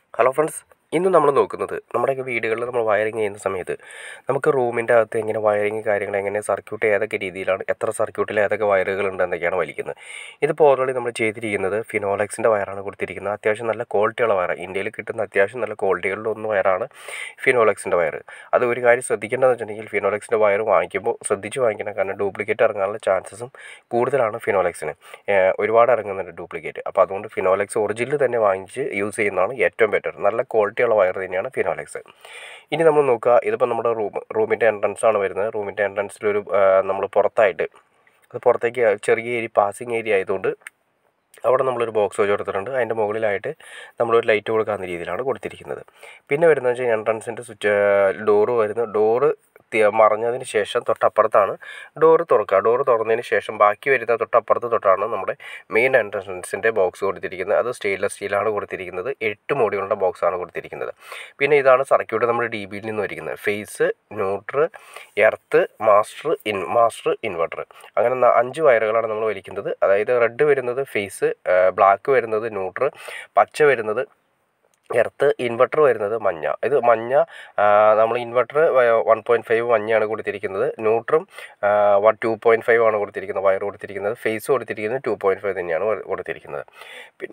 hello friends ഇന്ന് നമ്മൾ നോക്കുന്നത് നമ്മുടെയൊക്കെ വീടുകളിൽ നമ്മൾ വയറിങ് ചെയ്യുന്ന സമയത്ത് നമുക്ക് റൂമിൻ്റെ അകത്ത് എങ്ങനെ വയറിങ് കാര്യങ്ങൾ എങ്ങനെ സർക്യൂട്ട് ഏതൊക്കെ രീതിയിലാണ് എത്ര സർക്യൂട്ടിൽ ഏതൊക്കെ വയറുകൾ ഉണ്ട് എന്നൊക്കെയാണ് വലിക്കുന്നത് ഇതിപ്പോൾ ഓൾറെഡി നമ്മൾ ചെയ്തിരിക്കുന്നത് ഫിനോളക്സിൻ്റെ വയറാണ് കൊടുത്തിരിക്കുന്നത് അത്യാവശ്യം നല്ല ക്വാളിറ്റിയുള്ള വയർ ഇന്ത്യയിൽ കിട്ടുന്ന അത്യാവശ്യം നല്ല ക്വാളിറ്റികളിൽ ഒന്ന് വയറാണ് ഫിനോളക്സിൻ്റെ വയർ അത് ഒരു കാര്യം ശ്രദ്ധിക്കേണ്ടതെന്ന് വെച്ചിട്ടുണ്ടെങ്കിൽ ഫിനോളക്സിൻ്റെ വയർ വാങ്ങിക്കുമ്പോൾ ശ്രദ്ധിച്ച് വാങ്ങിക്കണം കാരണം ഡ്യൂപ്ലിക്കേറ്റ് ഇറങ്ങാനുള്ള ചാൻസസും കൂടുതലാണ് ഫിനോളക്സിന് ഒരുപാട് ഇറങ്ങുന്നുണ്ട് ഡ്യൂപ്ലിക്കേറ്റ് അപ്പോൾ അതുകൊണ്ട് ഫിനോലക്സ് ഒറിജിനൽ തന്നെ വാങ്ങിച്ച് യൂസ് ചെയ്യുന്നതാണ് ഏറ്റവും ബെറ്റർ നല്ല ക്വാളിറ്റിയുള്ള വയർ തന്നെയാണ് ഫിനോലക്സ് ഇനി നമ്മൾ നോക്കുക ഇതിപ്പോൾ നമ്മുടെ റൂം റൂമിൻ്റെ എൻട്രൻസ് ആണ് വരുന്നത് റൂമിൻ്റെ എൻട്രൻസിലൊരു നമ്മൾ പുറത്തായിട്ട് അത് പുറത്തേക്ക് ചെറിയ ഏരിയ പാസിങ് ഏരിയ ആയതുകൊണ്ട് അവിടെ നമ്മളൊരു ബോക്സ് വെച്ച് കൊടുത്തിട്ടുണ്ട് അതിൻ്റെ മുകളിലായിട്ട് നമ്മളൊരു ലൈറ്റ് കൊടുക്കാവുന്ന രീതിയിലാണ് കൊടുത്തിരിക്കുന്നത് പിന്നെ വരുന്നത് വെച്ചാൽ എൻട്രൻസിൻ്റെ സ്വിച്ച് ഡോറ് വരുന്നത് ഡോറ് മറഞ്ഞതിന് ശേഷം തൊട്ടപ്പുറത്താണ് ഡോറ് തുറക്കുക ഡോറ് തുറന്നതിന് ശേഷം ബാക്കി വരുന്ന തൊട്ടപ്പുറത്ത് തൊട്ടാണ് നമ്മുടെ മെയിൻ എൻട്രൻസിൻ്റെ ബോക്സ് കൊടുത്തിരിക്കുന്നത് അത് സ്റ്റെയിൻലെസ് സ്റ്റീലാണ് കൊടുത്തിരിക്കുന്നത് എട്ട് മോഡികളുടെ ബോക്സാണ് കൊടുത്തിരിക്കുന്നത് പിന്നെ ഇതാണ് സർക്യൂട്ട് നമ്മുടെ ഡി ബിയിൽ നിന്ന് വരിക്കുന്നത് phase neutral earth master in master inverter അങ്ങനെ അഞ്ച് വയറുകളാണ് നമ്മൾ വലിക്കുന്നത് അതായത് റെഡ് വരുന്നത് ഫേസ് ബ്ലാക്ക് വരുന്നത് ന്യൂട്രൽ പച്ച വരുന്നത് എർത്ത് ഇൻവെർട്ടർ വരുന്നത് മഞ്ഞ ഇത് മഞ്ഞ നമ്മൾ ഇൻവെർട്ടർ വൺ പോയിൻറ്റ് ഫൈവ് മഞ്ഞയാണ് കൊടുത്തിരിക്കുന്നത് ന്യൂട്രും വൺ ടു പോയിൻറ്റ് ഫൈവ് ആണ് കൊടുത്തിരിക്കുന്നത് വയർ കൊടുത്തിരിക്കുന്നത് ഫേസ് കൊടുത്തിരിക്കുന്നത് ടു പോയിൻറ്റ് ഫൈവ് തന്നെയാണ് കൊടുത്തിരിക്കുന്നത് പിന്നെ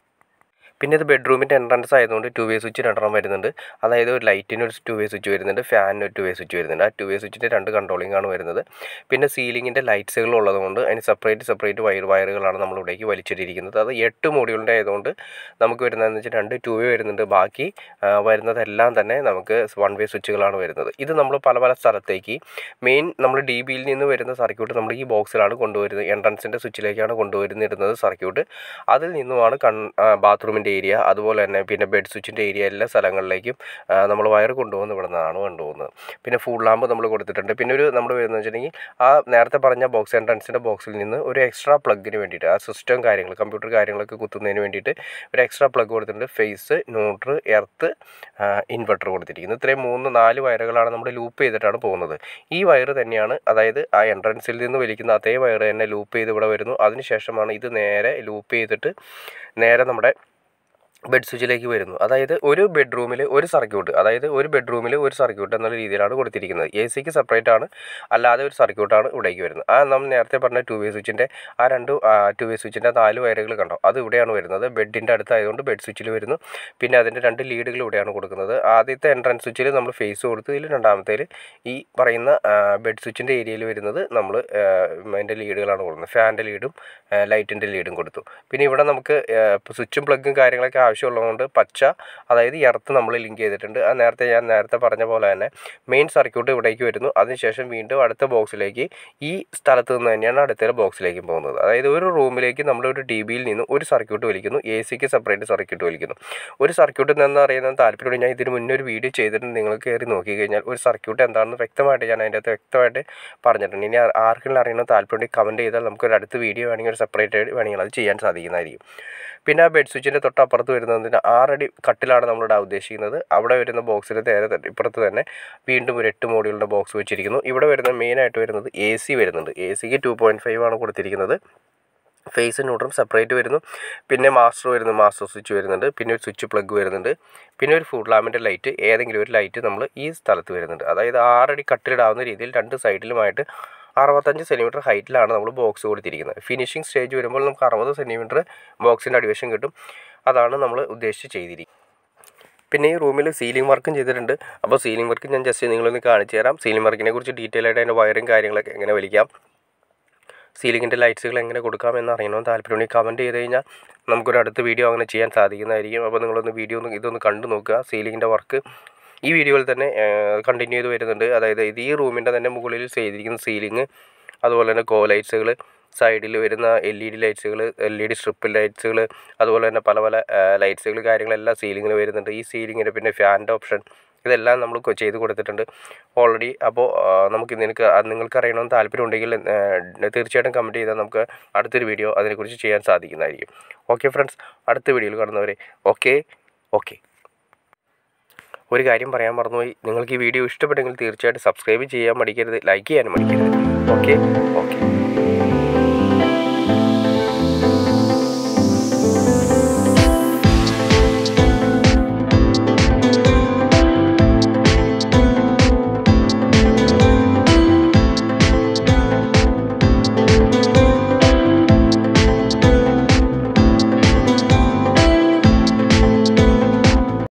പിന്നെ ഇത് ബെഡ്റൂമിൻ്റെ എൻട്രൻസ് ആയതുകൊണ്ട് ടു വേ സ്വിച്ച് രണ്ടെണ്ണം വരുന്നുണ്ട് അതായത് ഒരു ലൈറ്റിന് ഒരു ടു വേ സ്വിച്ച് വരുന്നുണ്ട് ഫാനിന് ഒരു ടു വേ സ്വിച്ച് വരുന്നുണ്ട് ആ ടു വേ സ്വിച്ചിൻ്റെ രണ്ട് കൺട്രോളിംഗ് ആണ് വരുന്നത് പിന്നെ സീലിങ്ങിൻ്റെ ലൈറ്റ്സുകൾ ഉള്ളതുകൊണ്ട് അതിന് സെപ്പറേറ്റ് സെപ്പറേറ്റ് വയർ വയറുകളാണ് നമ്മൾ ഇവിടേക്ക് വലിച്ചിട്ടിരിക്കുന്നത് അത് എട്ട് മോഡ്യൂളിൻ്റെ ആയതുകൊണ്ട് നമുക്ക് വരുന്നതെന്ന് വെച്ചാൽ രണ്ട് ടു വേ വരുന്നുണ്ട് ബാക്കി വരുന്നതെല്ലാം തന്നെ നമുക്ക് വൺ വേ സ്വിച്ചുകളാണ് വരുന്നത് ഇത് നമ്മൾ പല പല സ്ഥലത്തേക്ക് മെയിൻ നമ്മൾ ഡി ബിയിൽ നിന്ന് വരുന്ന സർക്യൂട്ട് നമ്മൾ ഈ ബോക്സിലാണ് കൊണ്ടുവരുന്നത് എൻട്രൻസിൻ്റെ സ്വിച്ചിലേക്കാണ് കൊണ്ടുവരുന്നിരുന്നത് സർക്യൂട്ട് അതിൽ നിന്നുമാണ് കൺ ബാത്റൂമിൻ്റെ ഏരിയ അതുപോലെ തന്നെ പിന്നെ ബെഡ് സ്വിച്ചിൻ്റെ ഏരിയ എല്ലാ സ്ഥലങ്ങളിലേക്കും നമ്മൾ വയർ കൊണ്ടുപോകുന്ന ഇവിടെ നിന്നാണ് കൊണ്ടുപോകുന്നത് പിന്നെ ഫുൾ ലാമ്പ് നമ്മൾ കൊടുത്തിട്ടുണ്ട് പിന്നെ ഒരു നമ്മൾ വരുന്നത് വെച്ചിട്ടുണ്ടെങ്കിൽ ആ നേരത്തെ പറഞ്ഞ ബോക്സ് എൻട്രൻസിൻ്റെ ബോക്സിൽ നിന്ന് ഒരു എക്സ്ട്രാ പ്ലഗിന് വേണ്ടിയിട്ട് ആ സിസ്റ്റം കാര്യങ്ങൾ കമ്പ്യൂട്ടർ കാര്യങ്ങളൊക്കെ കുത്തുന്നതിന് വേണ്ടിയിട്ട് ഒരു എക്സ്ട്രാ പ്ലഗ് കൊടുത്തിട്ടുണ്ട് ഫേസ് ന്യൂട്രൽ എർത്ത് ഇൻവെർട്ടർ കൊടുത്തിരിക്കുന്നത് ഇത്രയും മൂന്ന് നാല് വയറുകളാണ് നമ്മൾ ലൂപ്പ് ചെയ്തിട്ടാണ് പോകുന്നത് ഈ വയർ തന്നെയാണ് അതായത് ആ എൻട്രൻസിൽ നിന്ന് വലിക്കുന്ന അതേ വയർ തന്നെ ലൂപ്പ് ചെയ്ത് ഇവിടെ വരുന്നു അതിനുശേഷമാണ് ഇത് നേരെ ലൂപ്പ് ചെയ്തിട്ട് നേരെ നമ്മുടെ ബെഡ് സ്വിച്ചിലേക്ക് വരുന്നു അതായത് ഒരു ബെഡ്റൂമിൽ ഒരു സർക്യൂട്ട് അതായത് ഒരു ബെഡ്റൂമിൽ ഒരു സർക്യൂട്ട് എന്നുള്ള രീതിയിലാണ് കൊടുത്തിരിക്കുന്നത് എ സിക്ക് സെപ്പറേറ്റ് ആണ് അല്ലാതെ ഒരു സർക്യൂട്ടാണ് ഇവിടേക്ക് വരുന്നത് ആ നമ്മൾ നേരത്തെ പറഞ്ഞ ടു വേ സ്വിച്ചിൻ്റെ ആ രണ്ട് ടു വേ സ്വിച്ചിൻ്റെ നാല് വയറുകൾ കണ്ടോ അത് ഇവിടെയാണ് വരുന്നത് ബെഡിൻ്റെ അടുത്തായതുകൊണ്ട് ബെഡ് സ്വിച്ചിൽ വരുന്നു പിന്നെ അതിൻ്റെ രണ്ട് ലീഡുകൾ ഇവിടെയാണ് കൊടുക്കുന്നത് ആദ്യത്തെ എൻട്രൻസ് സ്വിച്ചിൽ നമ്മൾ ഫേസ് കൊടുത്തു ഇതിൽ രണ്ടാമത്തേൽ ഈ പറയുന്ന ബെഡ് സ്വിച്ചിൻ്റെ ഏരിയയിൽ വരുന്നത് നമ്മൾ അതിൻ്റെ ലീഡുകളാണ് കൊടുക്കുന്നത് ഫാനിൻ്റെ ലീഡും ലൈറ്റിൻ്റെ ലീഡും കൊടുത്തു പിന്നെ ഇവിടെ നമുക്ക് സ്വിച്ചും പ്ലഗും കാര്യങ്ങളൊക്കെ ആവശ്യമുള്ളതുകൊണ്ട് പച്ച അതായത് എർത്ത് നമ്മൾ ലിങ്ക് ചെയ്തിട്ടുണ്ട് ആ നേരത്തെ ഞാൻ നേരത്തെ പറഞ്ഞ പോലെ തന്നെ മെയിൻ സർക്യൂട്ട് ഇവിടേക്ക് വരുന്നു അതിനുശേഷം വീണ്ടും അടുത്ത ബോക്സിലേക്ക് ഈ സ്ഥലത്ത് നിന്ന് തന്നെയാണ് അടുത്ത ബോക്സിലേക്ക് പോകുന്നത് അതായത് ഒരു റൂമിലേക്ക് നമ്മൾ ഒരു ടി ബിയിൽ നിന്ന് ഒരു സർക്യൂട്ട് വലിക്കുന്നു എ സിക്ക് സെപ്പറേറ്റ് സർക്യൂട്ട് വലിക്കുന്നു ഒരു സർക്യൂട്ട് എന്ന് അറിയുന്ന താല്പര്യമുണ്ട് ഞാൻ ഇതിന് മുന്നേ ഒരു വീഡിയോ ചെയ്തിട്ടുണ്ട് നിങ്ങൾ കയറി നോക്കി കഴിഞ്ഞാൽ ഒരു സർക്യൂട്ട് എന്താണെന്ന് വ്യക്തമായിട്ട് ഞാൻ അതിൻ്റെ അകത്ത് വ്യക്തമായിട്ട് പറഞ്ഞിട്ടുണ്ട് ഇനി ആർക്കെങ്കിലും അറിയണ താല്പര്യം കമൻറ്റ് ചെയ്താൽ നമുക്കൊരു അടുത്ത വീഡിയോ വേണമെങ്കിൽ ഒരു സെപ്പറേറ്റ് വേണമെങ്കിൽ അത് ചെയ്യാൻ സാധിക്കുന്നതായിരിക്കും പിന്നെ ആ ബെഡ് സ്വിച്ചിൻ്റെ തൊട്ടപ്പുറത്ത് വരുന്നതിന് ആറടി കട്ടിലാണ് നമ്മളിവിടെ ഉദ്ദേശിക്കുന്നത് അവിടെ വരുന്ന ബോക്സിൽ നേരെ ഇപ്പുറത്ത് തന്നെ വീണ്ടും ഒരു എട്ട് മോഡ്യൂളിൻ്റെ ബോക്സ് വെച്ചിരിക്കുന്നു ഇവിടെ വരുന്ന മെയിനായിട്ട് വരുന്നത് എ സി വരുന്നുണ്ട് എ സിക്ക് ടു പോയിൻറ്റ് ഫൈവ് ആണ് കൊടുത്തിരിക്കുന്നത് ഫേസ് ന്യൂട്രും സെപ്പറേറ്റ് വരുന്നു പിന്നെ മാസ്റ്റർ വരുന്നു മാസ്റ്റർ സ്വിച്ച് വരുന്നുണ്ട് പിന്നെ ഒരു സ്വിച്ച് പ്ലഗ് വരുന്നുണ്ട് പിന്നെ ഒരു ഫുഡ് ലാമ്പിൻ്റെ ലൈറ്റ് ഏതെങ്കിലും ഒരു ലൈറ്റ് നമ്മൾ ഈ സ്ഥലത്ത് വരുന്നുണ്ട് അതായത് ആറടി കട്ടിലിടാവുന്ന രീതിയിൽ രണ്ട് സൈഡിലുമായിട്ട് അറുപത്തഞ്ച് സെൻറ്റിമീറ്റർ ഹൈറ്റിലാണ് നമ്മൾ ബോക്സ് കൊടുത്തിരിക്കുന്നത് ഫിനിഷിംഗ് സ്റ്റേജ് വരുമ്പോൾ നമുക്ക് അറുപത് സെൻറ്റിമീറ്റർ ബോക്സിൻ്റെ അടിവശം കിട്ടും അതാണ് നമ്മൾ ഉദ്ദേശിച്ച് ചെയ്തിരിക്കുന്നത് പിന്നെ ഈ റൂമിൽ സീലിംഗ് വർക്കും ചെയ്തിട്ടുണ്ട് അപ്പോൾ സീലിംഗ് വർക്ക് ഞാൻ ജസ്റ്റ് നിങ്ങളൊന്ന് കാണിച്ചു തരാം സീലിംഗ് വർക്കിനെ കുറിച്ച് ഡീറ്റെയിൽ ആയിട്ട് അതിൻ്റെ വയറും കാര്യങ്ങളൊക്കെ എങ്ങനെ വലിക്കാം സീലിങ്ങിൻ്റെ ലൈറ്റ്സുകൾ എങ്ങനെ കൊടുക്കാം എന്ന് അറിയണമെന്ന് താല്പര്യമുണ്ടെങ്കിൽ കമൻറ്റ് ചെയ്ത് കഴിഞ്ഞാൽ നമുക്കൊരു അടുത്ത വീഡിയോ അങ്ങനെ ചെയ്യാൻ സാധിക്കുന്നതായിരിക്കും അപ്പോൾ നിങ്ങളൊന്ന് വീഡിയോ ഒന്ന് ഇതൊന്ന് കണ്ടു നോക്കുക സീലിങ്ങിൻ്റെ വർക്ക് ഈ വീഡിയോയിൽ തന്നെ കണ്ടിന്യൂ ചെയ്ത് വരുന്നുണ്ട് അതായത് ഇത് ഈ റൂമിൻ്റെ തന്നെ മുകളിൽ ചെയ്തിരിക്കുന്ന സീലിംഗ് അതുപോലെ തന്നെ കോ ലൈറ്റ്സുകൾ സൈഡിൽ വരുന്ന എൽ ഇ ഡി ലൈറ്റ്സുകൾ എൽ ഇ ഡി സ്ട്രിപ്പ് ലൈറ്റ്സുകൾ അതുപോലെ തന്നെ പല പല ലൈറ്റ്സുകൾ കാര്യങ്ങളെല്ലാം സീലിങ്ങിൽ വരുന്നുണ്ട് ഈ സീലിങ്ങിന് പിന്നെ ഫാനിൻ്റെ ഓപ്ഷൻ ഇതെല്ലാം നമ്മൾ ചെയ്ത് കൊടുത്തിട്ടുണ്ട് ഓൾറെഡി അപ്പോൾ നമുക്ക് നിനക്ക് നിങ്ങൾക്ക് അറിയണമെന്ന് താല്പര്യമുണ്ടെങ്കിൽ തീർച്ചയായിട്ടും കമൻറ്റ് ചെയ്താൽ നമുക്ക് അടുത്തൊരു വീഡിയോ അതിനെക്കുറിച്ച് ചെയ്യാൻ സാധിക്കുന്നതായിരിക്കും ഓക്കെ ഫ്രണ്ട്സ് അടുത്ത വീഡിയോയിൽ കാണുന്നവരെ ഓക്കെ ഓക്കെ ഒരു കാര്യം പറയാൻ മറന്നുപോയി നിങ്ങൾക്ക് ഈ വീഡിയോ ഇഷ്ടപ്പെട്ടെങ്കിൽ തീർച്ചയായിട്ടും സബ്സ്ക്രൈബ് ചെയ്യാൻ മടിക്കരുത് ലൈക്ക് ചെയ്യാനും മടിക്കരുത് ഓക്കെ ഓക്കെ